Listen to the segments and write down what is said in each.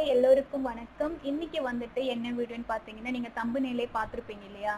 எல்லோருக்கும் வணக்கம் இன்னைக்கு வந்துட்டு என்ன வீடியோன்னு பாத்தீங்கன்னா நீங்க தம்புநிலை பார்த்திருப்பீங்க இல்லையா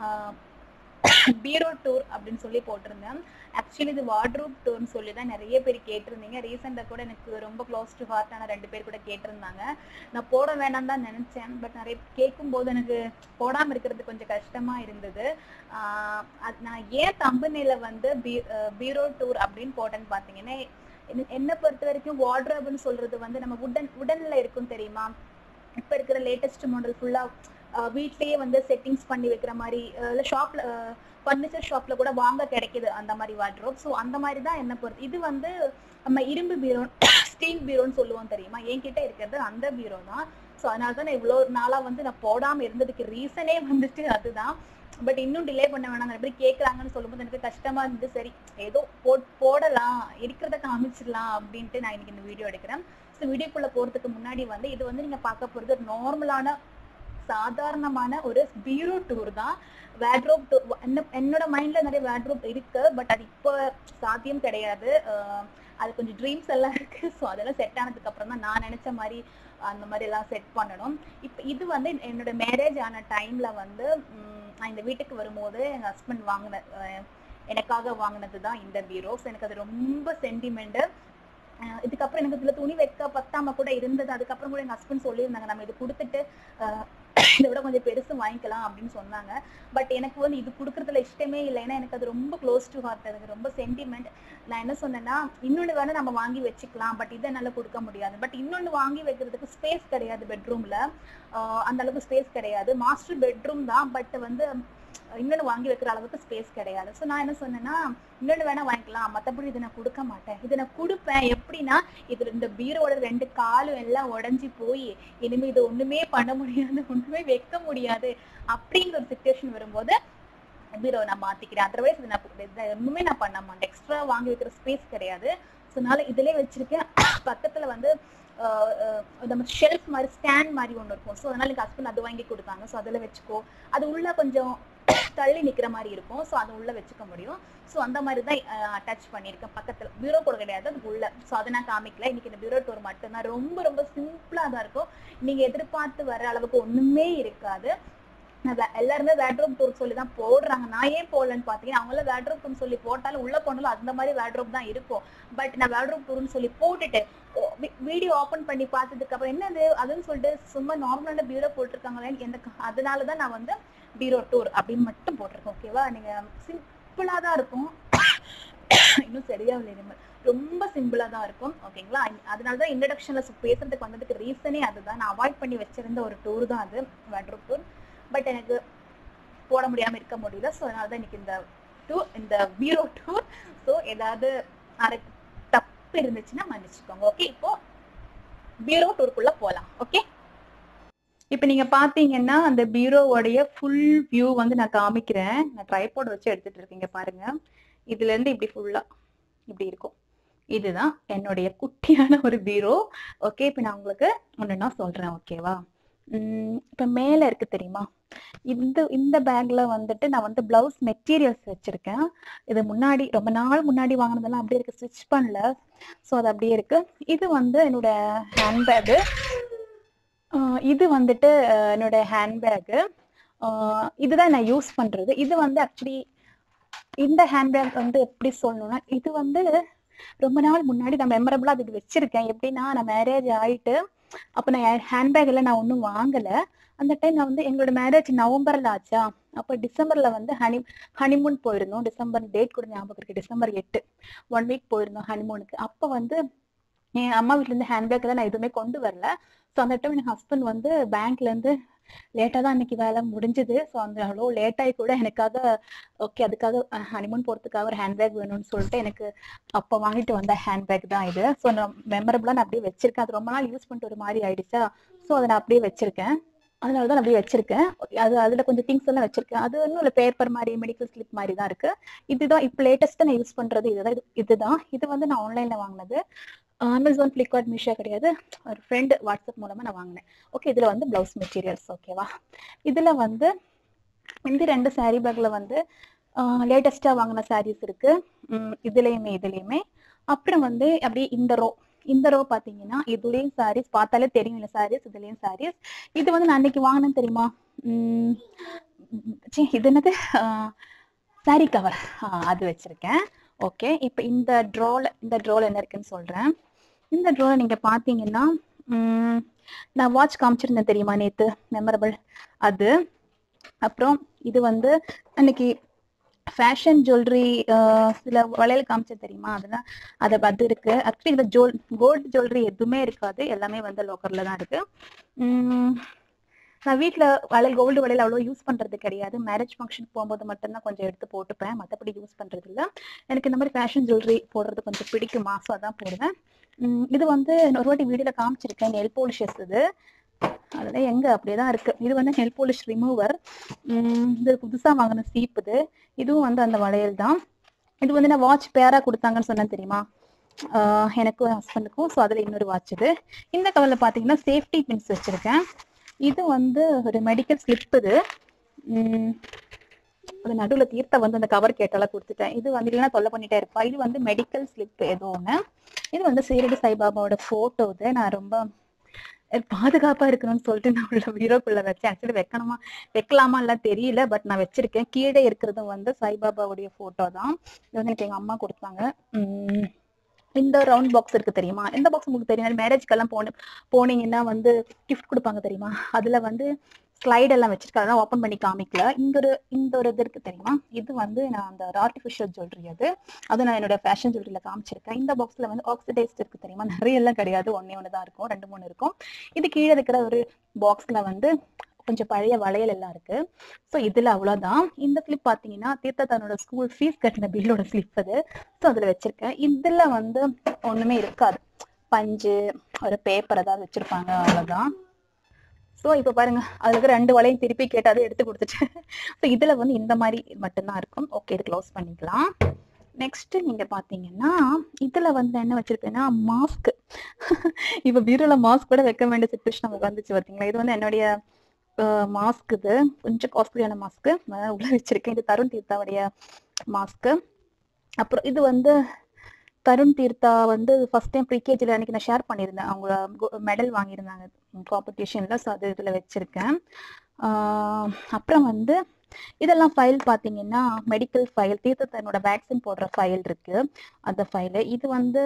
பீரோ டூர் அப்படின்னு சொல்லி போட்டிருந்தேன் ஆக்சுவலி இது வார்ட்ரூப் டூர்னு சொல்லி தான் நிறைய பேர் கேட்டிருந்தீங்க ரீசெண்டாக கூட எனக்கு ரொம்ப க்ளோஸ் டு ஹார்ட்டான ரெண்டு பேர் கூட கேட்டிருந்தாங்க நான் போட வேணாம் தான் நினைச்சேன் பட் நிறைய கேட்கும் போது எனக்கு போடாம இருக்கிறது கொஞ்சம் கஷ்டமா இருந்தது ஆஹ் அது நான் ஏன் தம்புநிலை வந்து பீரோ டூர் அப்படின்னு போட்டேன்னு பாத்தீங்கன்னா என்ன- என்னை பொறுத்த வரைக்கும் வார்ட்ரோப்னு சொல்றது வந்து நம்ம உடன் உடன்ல இருக்கும் தெரியுமா இப்ப இருக்கிற லேட்டஸ்ட் மாடல் ஃபுல்லா வீட்லயே வந்து செட்டிங்ஸ் பண்ணி வைக்கிற மாதிரி அஹ் இல்ல ஷாப்ல ஃபர்னிச்சர் ஷாப்ல கூட வாங்க கிடைக்குது அந்த மாதிரி வார்ட்ரோப் ஸோ அந்த மாதிரி தான் என்ன பொறுத்து இது வந்து நம்ம இரும்பு பீரோ ஸ்டீல் பீரோன்னு சொல்லுவோம் தெரியுமா என்கிட்ட இருக்கிறது அந்த பீரோ தான் ஸோ அதனால தான் நான் இவ்வளோ நாளா வந்து நான் போடாம இருந்ததுக்கு ரீசனே வந்துட்டு அதுதான் பட் இன்னும் டிலே பண்ண வேணாம் நிறைய பேர் கேட்குறாங்கன்னு சொல்லும்போது எனக்கு கஷ்டமா இருந்து சரி ஏதோ போ போடலாம் இருக்கிறத காமிச்சிடலாம் அப்படின்ட்டு நான் இன்னைக்கு இந்த வீடியோ எடுக்கிறேன் ஸோ வீடியோக்குள்ள போறதுக்கு முன்னாடி வந்து இது வந்து நீங்க பார்க்க போறது ஒரு நார்மலான சாதாரணமான ஒரு பீரோ டூர் தான் வேட்ரோப் டூர் என்னோட மைண்ட்ல நிறைய வேட்ரோப் இருக்கு பட் அது இப்போ சாத்தியம் கிடையாது அஹ் அது கொஞ்சம் ட்ரீம்ஸ் எல்லாம் இருக்கு ஸோ அதெல்லாம் செட் ஆனதுக்கு அப்புறம் தான் நான் நினைச்ச மாதிரி அந்த மாதிரி எல்லாம் செட் பண்ணணும் இப்போ இது வந்து என்னோட மேரேஜ் ஆன டைம்ல வந்து உம், நான் இந்த வீட்டுக்கு வரும்போது எங்க ஹஸ்பண்ட் வாங்கின அஹ் எனக்காக வாங்கினது தான் இந்த பீரோஸ் எனக்கு அது ரொம்ப சென்டிமெண்ட் இதுக்கப்புறம் எனக்கு இதுல துணி வைக்க பத்தாம கூட இருந்தது அதுக்கப்புறம் கூட எங்க ஹஸ்பண்ட் சொல்லியிருந்தாங்க நம்ம இது கொடுத்துட்டு அஹ், இதை விட கொஞ்சம் பெருசு வாங்கிக்கலாம் அப்படின்னு சொன்னாங்க பட் எனக்கு வந்து இது கொடுக்கறதுல இஷ்டமே இல்லை ஏன்னா எனக்கு அது ரொம்ப க்ளோஸ் டு ஹார்ட் எனக்கு ரொம்ப சென்டிமெண்ட் நான் என்ன சொன்னேன்னா இன்னொன்று வேணா நம்ம வாங்கி வச்சுக்கலாம் பட் இதை என்னால கொடுக்க முடியாது பட் இன்னொன்று வாங்கி வைக்கிறதுக்கு ஸ்பேஸ் கிடையாது பெட்ரூம்ல அந்த அளவுக்கு ஸ்பேஸ் கிடையாது மாஸ்டர் பெட்ரூம் தான் பட் வந்து இன்னொன்று வாங்கி வைக்கிற அளவுக்கு ஸ்பேஸ் கிடையாது ஸோ நான் என்ன சொன்னேன்னா இன்னொன்று வேணா வாங்கிக்கலாம் மற்றபடி இதை நான் கொடுக்க மாட்டேன் இதை நான் கொடுப்பேன் எப்படின்னா இது இந்த பீரோட ரெண்டு காலும் எல்லாம் உடஞ்சி போய் இனிமே இது ஒண்ணுமே பண்ண முடியாது ஒண்ணுமே வைக்க முடியாது அப்படிங்கிற ஒரு சுச்சுவேஷன் வரும்போது பீரோ நான் மாத்திக்கிறேன் அதர்வைஸ் இது நான் இதை ஒண்ணுமே நான் பண்ண மாட்டேன் எக்ஸ்ட்ரா வாங்கி வைக்கிற ஸ்பேஸ் கிடையாது ஸோ அதனால இதுலயே வச்சிருக்கேன் பக்கத்துல வந்து ஆஹ் ஆஹ் நம்ம ஷெல்ஃப் மாதிரி ஸ்டாண்ட் மாதிரி ஒன்று இருக்கும் ஸோ அதனால எங்கள் ஹஸ்பண்ட் அது வாங்கி கொடுத்தாங்க ஸோ அதில் வச்சுக்கோ அது உள்ள கொஞ்சம் தள்ளி நிக்கிற மாதிரி இருக்கும் ஸோ அது உள்ள வச்சுக்க முடியும் ஸோ அந்த மாதிரி தான் அட்டாச் பண்ணியிருக்கேன் பக்கத்துல பீரோ கூட கிடையாது அது உள்ள ஸோ அதை நான் காமிக்கல இன்னைக்கு இந்த பீரோ டோர் மட்டும்தான் ரொம்ப ரொம்ப சிம்பிளா தான் இருக்கும் நீங்க எதிர்பார்த்து வர அளவுக்கு ஒண்ணுமே இருக்காது நான் வே- எல்லாருமே வேட்ரோப் டூர் சொல்லி தான் போடுறாங்க நான் ஏன் போடலன்னு பாத்தீங்கன்னா அவங்கள வேட்ரோப் டூர் சொல்லி போட்டாலும் உள்ள போனாலும் அந்த மாதிரி வேட்ரோப் தான் இருக்கும் பட் நான் வேட்ரோப் டூர்னு சொல்லி போட்டுட்டு வீடியோ ஓபன் பண்ணி பார்த்ததுக்கு அப்புறம் என்னது அதுன்னு சொல்லிட்டு சும்மா நார்மலான பீரோ போட்டிருக்காங்களே எனக்கு அதனால தான் நான் வந்து பீரோ டூர் அப்படின்னு மட்டும் போட்டிருக்கேன் ஓகேவா நீங்க சிம்பிளா தான் இருக்கும் இன்னும் சரியா இல்லை ரொம்ப சிம்பிளா தான் இருக்கும் ஓகேங்களா அதனால தான் இன்ட்ரடக்ஷன்ல பேசுறதுக்கு வந்ததுக்கு ரீசனே அதுதான் நான் அவாய்ட் பண்ணி வச்சிருந்த ஒரு டூர் தான் அது வேட்ரோப் டூர் பட் எனக்கு போட முடியாம இருக்க முடியல ஸோ அதனால தான் இன்னைக்கு இந்த டூர் இந்த பீரோ டூர் ஸோ ஏதாவது அரை தப்பு இருந்துச்சுன்னா மன்னிச்சுக்கோங்க ஓகே இப்போ பீரோ டூருக்குள்ள போலாம் ஓகே இப்போ நீங்க பாத்தீங்கன்னா அந்த பீரோவோடைய ஃபுல் வியூ வந்து நான் காமிக்கிறேன் நான் ட்ரைபோர்ட் வச்சு எடுத்துட்டு இருக்கீங்க பாருங்க இதுல இருந்து இப்படி ஃபுல்லா இப்படி இருக்கும் இதுதான் என்னுடைய குட்டியான ஒரு பீரோ ஓகே இப்போ நான் உங்களுக்கு ஒன்றுனா சொல்றேன் ஓகேவா உம் இப்ப மேல இருக்கு தெரியுமா இந்த இந்த பேக்ல வந்துட்டு நான் வந்து பிளவுஸ் மெட்டீரியல்ஸ் வச்சிருக்கேன் இது முன்னாடி ரொம்ப நாள் முன்னாடி வாங்கினதெல்லாம் அப்படியே இருக்கு ஸ்டிச் பண்ணல ஸோ அது அப்படியே இருக்கு இது வந்து என்னோட ஹேண்ட்பேக்கு இது வந்துட்டு அஹ், என்னோட ஹேண்ட்பேக்கு இதுதான் நான் யூஸ் பண்றது இது வந்து ஆக்சுவலி இந்த ஹேண்ட்பேக் வந்து எப்படி சொல்லணும்னா இது வந்து ரொம்ப நாள் முன்னாடி நான் மெமரபிளா அதுக்கு வச்சிருக்கேன் எப்படின்னா நான் மேரேஜ் ஆயிட்டு அப்ப நான் ஹேண்ட்பேக் எல்லாம் நான் ஒன்றும் வாங்கல அந்த டைம் நான் வந்து எங்களோட மேரேஜ் நவம்பர்ல ஆச்சா அப்ப டிசம்பர்ல வந்து ஹனி ஹனிமூன் போயிருந்தோம் டிசம்பர் டேட் கூட ஞாபகம் இருக்கு டிசம்பர் எட்டு ஒன் வீக் போயிருந்தோம் ஹனிமூனுக்கு அப்ப வந்து என் அம்மா வீட்ல இருந்து ஹேண்ட்பேக் எல்லாம் நான் எதுவுமே கொண்டு வரல ஸோ அந்த டைம் என் ஹஸ்பண்ட் வந்து பேங்க்ல இருந்து லேட்டாக தான் அன்னைக்கு வேலை முடிஞ்சது ஸோ அந்த அவ்வளோ லேட்டாகி கூட எனக்காக ஓகே அதுக்காக ஹனிமூன் போகிறதுக்காக ஒரு ஹேண்ட்பேக் வேணும்னு சொல்லிட்டு எனக்கு அப்போ வாங்கிட்டு வந்த ஹேண்ட்பேக் தான் இது ஸோ நான் மெமரபிளாக நான் அப்படியே வச்சிருக்கேன் அது ரொம்ப நாள் யூஸ் பண்ணிட்டு ஒரு மாதிரி ஆயிடுச்சா ஸோ அதை நான் அப்படியே வச்சிருக்கேன் அதனால தான் நான் அப்படியே வச்சிருக்கேன் அது அதில் கொஞ்சம் திங்ஸ் எல்லாம் வச்சிருக்கேன் அது இன்னும் இல்லை பேப்பர் மாதிரி மெடிக்கல் ஸ்லிப் மாதிரி தான் இருக்கு இதுதான் இப்போ லேட்டஸ்ட்டாக நான் யூஸ் பண்றது இதுதான் இது- இதுதான் இது வந்து நான் ஆன்லைன்ல வாங்கினது அமேசான் ஃப்ளிப்கார்ட் மீஷோ கிடையாது ஒரு ஃப்ரெண்ட் வாட்ஸ்அப் மூலமா நான் வாங்கினேன் ஓகே இதுல வந்து பிளவுஸ் மெட்டீரியல்ஸ் ஓகேவா இதுல வந்து இந்த ரெண்டு saree பேக்ல வந்து லேட்டஸ்டா வாங்கின sarees இருக்கு உம் இதுலயுமே இதுலயுமே அப்புறம் வந்து அப்படியே இந்த ரோ இந்த ரோ பாத்தீங்கன்னா இதுலயும் சாரீஸ் பார்த்தாலே தெரியும் இல்ல சாரீஸ் இதுலயும் சாரீஸ் இது வந்து நான் அன்னைக்கு வாங்கினேன் தெரியுமா உம் ச்சீ, இது என்னது சாரி கவர் அது வச்சிருக்கேன் ஓகே இப்போ இந்த ட்ரால இந்த ட்ரால என்ன இருக்குன்னு சொல்றேன் இந்த ட்ரால நீங்க பாத்தீங்கன்னா உம், நான் வாட்ச் காமிச்சிருந்தேன் தெரியுமா நேத்து மெமரபிள் அது அப்புறம் இது வந்து அன்னைக்கு ஃபேஷன் ஜுவல்லரி சில வளையல் காமிச்சது தெரியுமா அதெல்லாம் அது அது இருக்கு ஆக்சுவலி இந்த ஜுவல் கோல்டு ஜுவல்லரி எதுவுமே இருக்காது எல்லாமே வந்து லோக்கல்ல தான் இருக்கு உம், நான் வீட்ல வளையல் கோல்டு வளையல் அவ்வளோ யூஸ் பண்றது கிடையாது மேரேஜ் ஃபங்க்ஷன் போகும்போது மட்டும்தான் கொஞ்சம் எடுத்து போட்டுப்பேன் மற்றபடி யூஸ் பண்றது இல்ல எனக்கு இந்த மாதிரி ஃபேஷன் ஜுவல்லரி போடுறது கொஞ்சம் பிடிக்கும் மாசம் அதான் போடுவேன் உம், இது வந்து நான் ஒரு வாட்டி வீடியோல காமிச்சிருக்கேன் நெல் பாலிஷஸ் இது அதெல்லாம் எங்க அப்படியேதான் இருக்கு இது வந்து நெல் பாலிஷ் ரிமூவர் இது புதுசா வாங்கின சீப் இது இதுவும் வந்து அந்த வளையல் தான் இது வந்து நான் வாட்ச் பேரா கொடுத்தாங்கன்னு சொன்னேன் தெரியுமா ஆஹ் எனக்கும் ஹஸ்பண்டுக்கும் ஸோ அதில் இன்னொரு வாட்ச் இது இந்த கவரில் பார்த்தீங்கன்னா சேஃப்டி பின்ஸ் வச்சிருக்கேன் இது வந்து ஒரு மெடிக்கல் ஸ்லிப் இது உம் அது நடுவில் தீர்த்த வந்து அந்த கவர் கேட்டால கொடுத்துட்டேன் இது வந்து இல்லைன்னா தொல்லை பண்ணிட்டே இருப்பா இது வந்து மெடிக்கல் ஸ்லிப் ஏதோ ஒன்று இது வந்து சீரடி சாய்பாபாவோட ஃபோட்டோ இது நான் ரொம்ப அஹ் பாதுகாப்பா இருக்கணும்னு சொல்லிட்டு நான் உள்ள பீரோக்குள்ள வச்சேன் ஆக்சுவலி வைக்கணுமா வைக்கலாமா எல்லாம் தெரியல பட் நான் வச்சிருக்கேன் கீழே இருக்கிறதும் வந்து சாய்பாபாவுடைய போட்டோ தான் இது வந்து எனக்கு எங்க அம்மா கொடுத்தாங்க உம் இந்த ரவுண்ட் பாக்ஸ் இருக்கு தெரியுமா இந்த பாக்ஸ் உங்களுக்கு தெரியும் மேரேஜ்க்கெல்லாம் போன போனீங்கன்னா வந்து கிஃப்ட் கொடுப்பாங்க தெரியுமா அதுல வந்து ஸ்லைட் எல்லாம் வச்சிருக்கேன் அதெல்லாம் ஓப்பன் பண்ணி காமிக்கல இங்க ஒரு இந்த ஒரு இது இருக்கு தெரியுமா இது வந்து நான் அந்த ஆர்டிஃபிஷியல் ஜுவல்லரி அது அது நான் என்னோட ஃபேஷன் ஜுவல்லரியில காமிச்சிருக்கேன் இந்த பாக்ஸ்ல வந்து ஆக்சிடைஸ்ட் இருக்கு தெரியுமா நிறைய எல்லாம் கிடையாது ஒன்னே ஒன்று தான் இருக்கும் ரெண்டு மூணு இருக்கும் இது கீழே இருக்கிற ஒரு பாக்ஸ்ல வந்து கொஞ்சம் பழைய வளையல் எல்லாம் இருக்கு ஸோ இதுல அவ்வளவுதான் இந்த ஸ்லிப் பாத்தீங்கன்னா தீர்த்த தன்னோட ஸ்கூல் ஃபீஸ் கட்டின பில்லோட ஸ்லிப் அது ஸோ அதுல வச்சிருக்கேன் இதுல வந்து ஒண்ணுமே இருக்காது பஞ்சு ஒரு பேப்பர் ஏதாவது வச்சிருப்பாங்க அவ்வளவுதான் ஸோ இப்போ பாருங்க அதுல இருக்க ரெண்டு வளையும் திருப்பி கேட்டு அதை எடுத்து கொடுத்துட்டேன் ஸோ இதுல வந்து இந்த மாதிரி மட்டும்தான் இருக்கும் ஓகே இது க்ளோஸ் பண்ணிக்கலாம் நெக்ஸ்ட் நீங்க பாத்தீங்கன்னா இதுல வந்து என்ன வச்சிருக்கேன்னா மாஸ்க் இப்ப பீரோல மாஸ்க் கூட வைக்க வேண்டிய சுச்சுவேஷன் நமக்கு வந்துச்சு பாத்தீங்களா இது வந்து என்னுடைய மாஸ்க் இது கொஞ்சம் காஸ்ட்லியான மாஸ்க் உள்ள வச்சிருக்கேன் இது தருண் தீர்த்தாவுடைய மாஸ்க் அப்புறம் இது வந்து தருண் தீர்த்தா வந்து ஃபர்ஸ்ட் டைம் ப்ரீகேஜில் அன்னைக்கு நான் ஷேர் பண்ணியிருந்தேன் அவங்க மெடல் வாங்கியிருந்தாங்க காம்படிஷனில் ஸோ அது இதில் வச்சுருக்கேன் அப்புறம் வந்து இதெல்லாம் ஃபைல் பார்த்தீங்கன்னா மெடிக்கல் ஃபைல் தீர்த்தத்தனோட வேக்சின் போடுற ஃபைல் இருக்கு அந்த ஃபைலு இது வந்து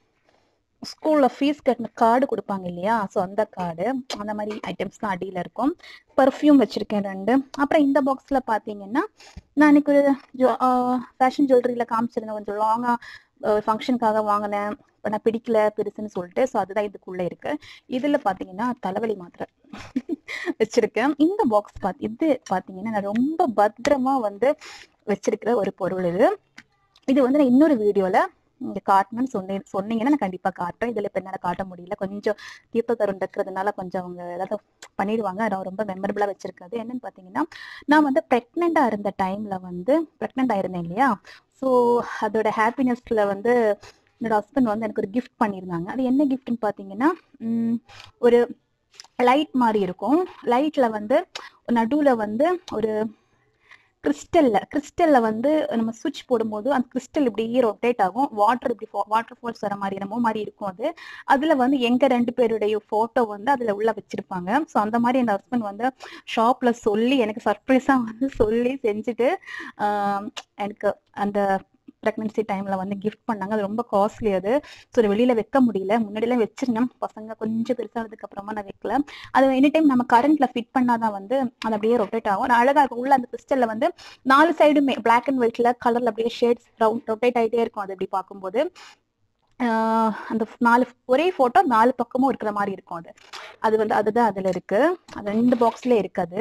ஸ்கூல்ல ஃபீஸ் கட்டின கார்டு கொடுப்பாங்க இல்லையா ஸோ அந்த கார்டு அந்த மாதிரி ஐட்டம்ஸ் தான் அடியில் இருக்கும் பர்ஃப்யூம் வச்சிருக்கேன் ரெண்டு அப்புறம் இந்த பாக்ஸ்ல பார்த்தீங்கன்னா நான் இன்னைக்கு ஒரு ஃபேஷன் ஜுவல்லரியில் காமிச்சிருந்தேன் கொஞ்சம் லாங்காக ஃபங்க்ஷனுக்காக வாங்கினேன் இப்போ நான் பிடிக்கல பெருசுன்னு சொல்லிட்டு ஸோ அதுதான் இதுக்குள்ள இருக்கு இதுல பாத்தீங்கன்னா தலைவலி மாத்திரை வச்சிருக்கேன் இந்த பாக்ஸ் பார்த்து இது பாத்தீங்கன்னா நான் ரொம்ப பத்திரமா வந்து வச்சிருக்கிற ஒரு பொருள் இது இது வந்து நான் இன்னொரு வீடியோல இங்க காட்டணும்னு சொன்னி சொன்னீங்கன்னா நான் கண்டிப்பா காட்டுறேன் இதுல இப்ப என்னால காட்ட முடியல கொஞ்சம் தீர்த்த தருண் இருக்கிறதுனால கொஞ்சம் அவங்க ஏதாவது பண்ணிடுவாங்க நான் ரொம்ப மெமரபிளா வச்சிருக்கிறது என்னன்னு பாத்தீங்கன்னா நான் வந்து பிரெக்னெண்டா இருந்த டைம்ல வந்து பிரெக்னெண்ட் ஆயிருந்தேன் இல்லையா ஸோ அதோட ஹாப்பினஸ்ல வந்து என்னோட ஹஸ்பண்ட் வந்து எனக்கு ஒரு கிஃப்ட் பண்ணியிருந்தாங்க அது என்ன கிஃப்ட்னு பார்த்தீங்கன்னா உம், ஒரு லைட் மாதிரி இருக்கும் லைட்ல வந்து நடுவுல வந்து ஒரு கிறிஸ்டல்ல கிறிஸ்டல்ல வந்து நம்ம சுவிட்ச் போடும்போது அந்த கிறிஸ்டல் இப்படியே ரொட்டேட் ஆகும் வாட்டர் இப்படி வாட்டர் ஃபால்ஸ் வர மாதிரி என்னமோ மாதிரி இருக்கும் அது அதுல வந்து எங்க ரெண்டு பேருடைய போட்டோ வந்து அதுல உள்ள வச்சிருப்பாங்க ஸோ அந்த மாதிரி என் ஹஸ்பண்ட் வந்து ஷாப்ல சொல்லி எனக்கு சர்ப்ரைஸா வந்து சொல்லி செஞ்சுட்டு ஆஹ் எனக்கு அந்த ப்ரெக்னன்சி டைம்ல வந்து கிஃப்ட் பண்ணாங்க அது ரொம்ப காஸ்ட்லி அது ஸோ வெளியில வைக்க முடியல முன்னாடிலாம் வச்சிருந்தேன் பசங்க கொஞ்சம் பெருசானதுக்கு அப்புறமா நான் வைக்கல அது எனி டைம் நம்ம கரண்ட்ல ஃபிட் பண்ணாதான் வந்து அது அப்படியே ரொட்டேட் ஆகும் நான் அழகா இருக்கும் உள்ள அந்த கிறிஸ்டல்ல வந்து நாலு சைடுமே பிளாக் அண்ட் ஒயிட்ல கலர்ல அப்படியே ஷேட்ஸ் ரவுண்ட் ரொட்டேட் ஆயிட்டே இருக்கும் அது அப்படி பார்க்கும்போது ஆஹ் அந்த நாலு ஒரே போட்டோ நாலு பக்கமும் இருக்கிற மாதிரி இருக்கும் அது அது வந்து அதுதான் அதுல இருக்கு அது ரெண்டு பாக்ஸ்ல இருக்காது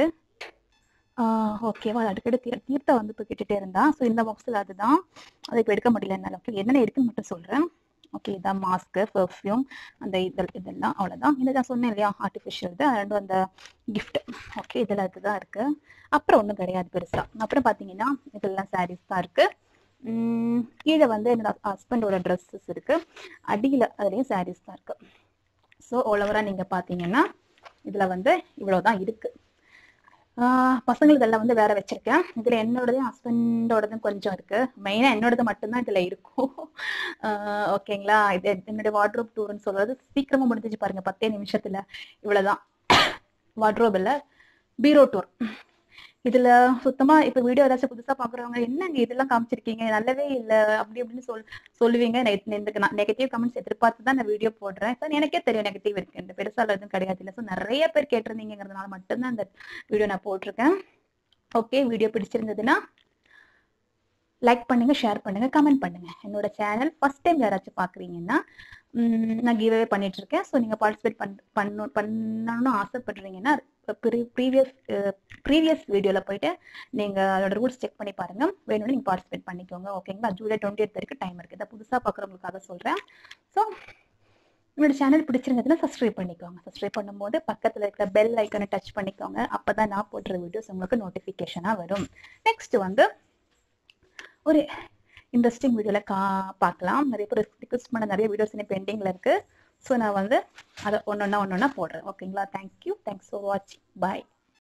ஓகேவா அது அடிக்கடி தீர் தீர்த்தா வந்து இப்போ கேட்டுட்டே இருந்தா ஸோ இந்த பாக்ஸில் அதுதான் அதை இப்போ எடுக்க முடியல என்னால் ஓகே என்னென்ன இருக்குன்னு மட்டும் சொல்றேன் ஓகே இதான் மாஸ்க்கு பெர்ஃப்யூம் அந்த இதழ் இதெல்லாம் அவ்வளோதான் இதை நான் சொன்னேன் இல்லையா ஆர்டிஃபிஷியல் இது ரெண்டும் அந்த gift ஓகே இதில் இதுதான் இருக்கு அப்புறம் ஒன்றும் கிடையாது பெருசா அப்புறம் பார்த்தீங்கன்னா இதெல்லாம் சாரீஸ் தான் இருக்கு உம் கீழே வந்து என்னோட ஹஸ்பண்டோட ட்ரெஸ்ஸஸ் இருக்கு அடியில் அதுலேயும் சாரீஸ் தான் இருக்கு ஸோ ஓவராக நீங்கள் பார்த்தீங்கன்னா இதில் வந்து இவ்வளோதான் இருக்கு ஆஹ் பசங்களுக்கு எல்லாம் வந்து வேற வச்சிருக்கேன் இதுல என்னோடதும் ஹஸ்பண்டோடதும் கொஞ்சம் இருக்கு மெயினா என்னோடது மட்டும்தான் இதுல இருக்கும் ஓகேங்களா இது என்னுடைய வார்ட்ரோப் டூர்னு சொல்றது சீக்கிரமா முடிஞ்சிச்சு பாருங்க பத்தே நிமிஷத்துல இவ்வளவுதான் வார்ட்ரோப் இல்ல பீரோ டூர் இதுல சுத்தமா இப்ப வீடியோ ஏதாச்சும் புதுசா பாக்குறவங்க என்னங்க இதெல்லாம் காமிச்சிருக்கீங்க நல்லவே இல்ல அப்படி இப்படின்னு சொல் சொல்லுவீங்க நெ- இந்த நெகட்டிவ் கமெண்ட்ஸ் எதிர்பார்த்து தான் நான் வீடியோ போடுறேன் So, எனக்கே தெரியும் நெகட்டிவ் இருக்கு இந்த பெருசா எதுவும் கிடையாது இல்ல ஸோ நிறைய பேர் கேட்டிருந்தீங்கிறதுனால மட்டும்தான் இந்த வீடியோ நான் போட்டிருக்கேன் ஓகே வீடியோ பிடிச்சிருந்ததுன்னா லைக் பண்ணுங்க ஷேர் பண்ணுங்க கமெண்ட் பண்ணுங்க என்னோட சேனல் ஃபர்ஸ்ட் டைம் யாராச்சும் பாக்குறீங்கன்னா ம், நான் கிவ்அவே பண்ணிட்டு இருக்கேன் ஸோ நீங்க பார்ட்டிசிபேட் பண் பண்ணணும் பண்ணணும்னு ஆசைப்படுறீங்கன்னா ப்ரீவியஸ் ப்ரீவியஸ் வீடியோல போயிட்டு நீங்க அதோட ரூல்ஸ் செக் பண்ணி பாருங்க வேணும்னு நீங்க பார்ட்டிசிபேட் பண்ணிக்கோங்க ஓகேங்களா ஜூலை டுவெண்ட்டி எய்த் வரைக்கும் டைம் இருக்கு இதை புதுசா பாக்குறவங்களுக்காக சொல்றேன் ஸோ என்னோட சேனல் பிடிச்சிருந்ததுன்னா சப்ஸ்கிரைப் பண்ணிக்கோங்க சப்ஸ்கிரைப் பண்ணும்போது பக்கத்துல இருக்கிற பெல் ஐக்கனை டச் பண்ணிக்கோங்க அப்பதான் நான் போடுற வீடியோஸ் உங்களுக்கு நோட்டிபிகேஷனா வரும் நெக்ஸ்ட் வந்து ஒரு இன்ட்ரெஸ்டிங் வீடியோல கா பார்க்கலாம் நிறைய பேர் ரிக்வஸ்ட் பண்ண நிறைய வீடியோஸ் இன்னும் பெண்டிங்ல இருக்கு ஸோ நான் வந்து அதை ஒன்னொன்னா ஒன்னொன்னா போடுறேன் ஓகேங்களா தேங்க்யூ தேங்க்ஸ் ஃபார் வாட்சிங் பாய்